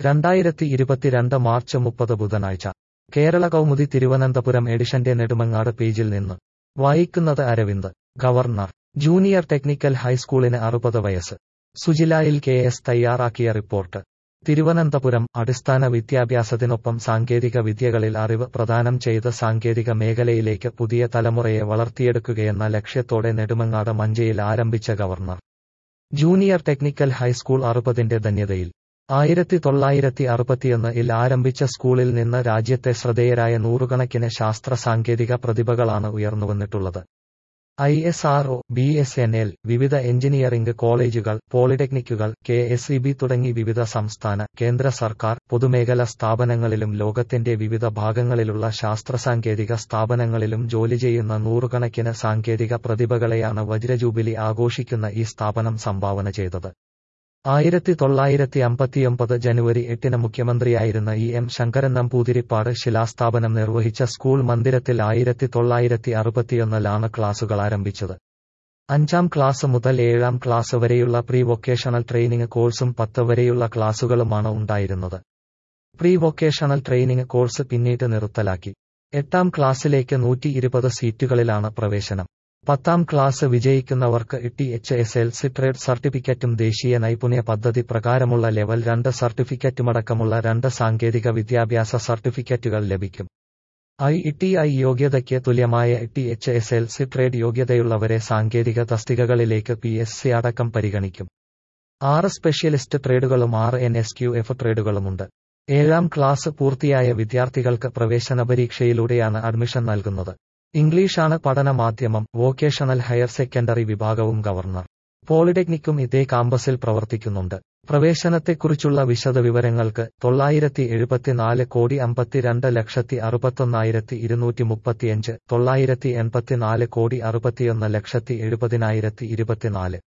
രണ്ടായിരത്തി ഇരുപത്തിരണ്ട് മാർച്ച് മുപ്പത് ബുധനാഴ്ച കേരള കൗമുദി തിരുവനന്തപുരം എഡിഷന്റെ നെടുമങ്ങാട് പേജിൽ നിന്ന് വായിക്കുന്നത് അരവിന്ദ് ഗവർണർ ജൂനിയർ ടെക്നിക്കൽ ഹൈസ്കൂളിന് അറുപത് വയസ്സ് സുജിലായിൽ കെ എസ് തയ്യാറാക്കിയ റിപ്പോർട്ട് തിരുവനന്തപുരം അടിസ്ഥാന വിദ്യാഭ്യാസത്തിനൊപ്പം സാങ്കേതിക വിദ്യകളിൽ അറിവ് പ്രദാനം ചെയ്ത് സാങ്കേതിക മേഖലയിലേക്ക് പുതിയ തലമുറയെ വളർത്തിയെടുക്കുകയെന്ന ലക്ഷ്യത്തോടെ നെടുമങ്ങാട് മഞ്ചയിൽ ആരംഭിച്ച ഗവർണർ ജൂനിയർ ടെക്നിക്കൽ ഹൈസ്കൂൾ അറുപതിന്റെ ധന്യതയിൽ ആയിരത്തി തൊള്ളായിരത്തി അറുപത്തിയൊന്ന് ഇൽ ആരംഭിച്ച സ്കൂളിൽ നിന്ന് രാജ്യത്തെ ശ്രദ്ധേയരായ നൂറുകണക്കിന് ശാസ്ത്ര സാങ്കേതിക പ്രതിഭകളാണ് ഉയർന്നുവന്നിട്ടുള്ളത് I S R O B S N L വിവിധ എഞ്ചിനീയറിംഗ് കോളേജുകൾ പോളിടെക്നിക്കുകൾ കെ എസ് ഇ ബി തുടങ്ങി വിവിധ സംസ്ഥാന കേന്ദ്ര സർക്കാർ പൊതുമേഖലാ സ്ഥാപനങ്ങളിലും ലോകത്തിന്റെ വിവിധ ഭാഗങ്ങളിലുള്ള ശാസ്ത്ര സാങ്കേതിക സ്ഥാപനങ്ങളിലും ജോലി ചെയ്യുന്ന നൂറുകണക്കിന് സാങ്കേതിക പ്രതിഭകളെയാണ് വജ്രജൂബിലി ആഘോഷിക്കുന്ന ഈ സ്ഥാപനം സംഭാവന ചെയ്തത് ആയിരത്തി തൊള്ളായിരത്തി അമ്പത്തിയൊമ്പത് ജനുവരി എട്ടിന് മുഖ്യമന്ത്രിയായിരുന്ന ഇ എം ശങ്കരൻ നമ്പൂതിരിപ്പാട് ശിലാസ്ഥാപനം നിർവഹിച്ച സ്കൂൾ മന്ദിരത്തിൽ ആയിരത്തി തൊള്ളായിരത്തി അറുപത്തിയൊന്നിലാണ് ക്ലാസുകൾ ആരംഭിച്ചത് അഞ്ചാം ക്ലാസ് മുതൽ ഏഴാം ക്ലാസ് വരെയുള്ള പ്രീ വൊക്കേഷണൽ ട്രെയിനിങ് കോഴ്സും പത്ത് വരെയുള്ള ക്ലാസുകളുമാണ് ഉണ്ടായിരുന്നത് പ്രീ വൊക്കേഷണൽ ട്രെയിനിങ് കോഴ്സ് പിന്നീട് നിർത്തലാക്കി എട്ടാം ക്ലാസ്സിലേക്ക് നൂറ്റി ഇരുപത് സീറ്റുകളിലാണ് പ്രവേശനം പത്താം ക്ലാസ് വിജയിക്കുന്നവർക്ക് T H S L C trade സർട്ടിഫിക്കറ്റും ദേശീയ നൈപുണ്യ പദ്ധതി പ്രകാരമുള്ള ലെവൽ രണ്ട് സർട്ടിഫിക്കറ്റുമടക്കമുള്ള രണ്ട് സാങ്കേതിക വിദ്യാഭ്യാസ സർട്ടിഫിക്കറ്റുകൾ ലഭിക്കും ഐ ടി ഐ യോഗ്യതയ്ക്ക് തുല്യമായ T H S L C trade യോഗ്യതയുള്ളവരെ സാങ്കേതിക തസ്തികകളിലേക്ക് പി എസ് സി അടക്കം പരിഗണിക്കും ആറ് സ്പെഷ്യലിസ്റ്റ് ട്രേഡുകളും ആറ് എൻ എസ് ക്യു എഫ് ട്രേഡുകളുമുണ്ട് ഏഴാം ക്ലാസ് പൂർത്തിയായ വിദ്യാർത്ഥികൾക്ക് പ്രവേശന പരീക്ഷയിലൂടെയാണ് അഡ്മിഷൻ നൽകുന്നത് ഇംഗ്ലീഷാണ് പഠന മാധ്യമം വൊക്കേഷണൽ ഹയർ സെക്കൻഡറി വിഭാഗവും ഗവർണർ പോളിടെക്നിക്കും ഇതേ കാമ്പസിൽ പ്രവർത്തിക്കുന്നുണ്ട് പ്രവേശനത്തെക്കുറിച്ചുള്ള വിശദവിവരങ്ങൾക്ക് തൊള്ളായിരത്തി എഴുപത്തിനാല് കോടി അമ്പത്തിരണ്ട് ലക്ഷത്തി അറുപത്തൊന്നായിരത്തി ഇരുന്നൂറ്റി മുപ്പത്തിയഞ്ച് തൊള്ളായിരത്തി എൺപത്തിനാല് കോടി അറുപത്തിയൊന്ന് ലക്ഷത്തി എഴുപതിനായിരത്തി ഇരുപത്തിനാല്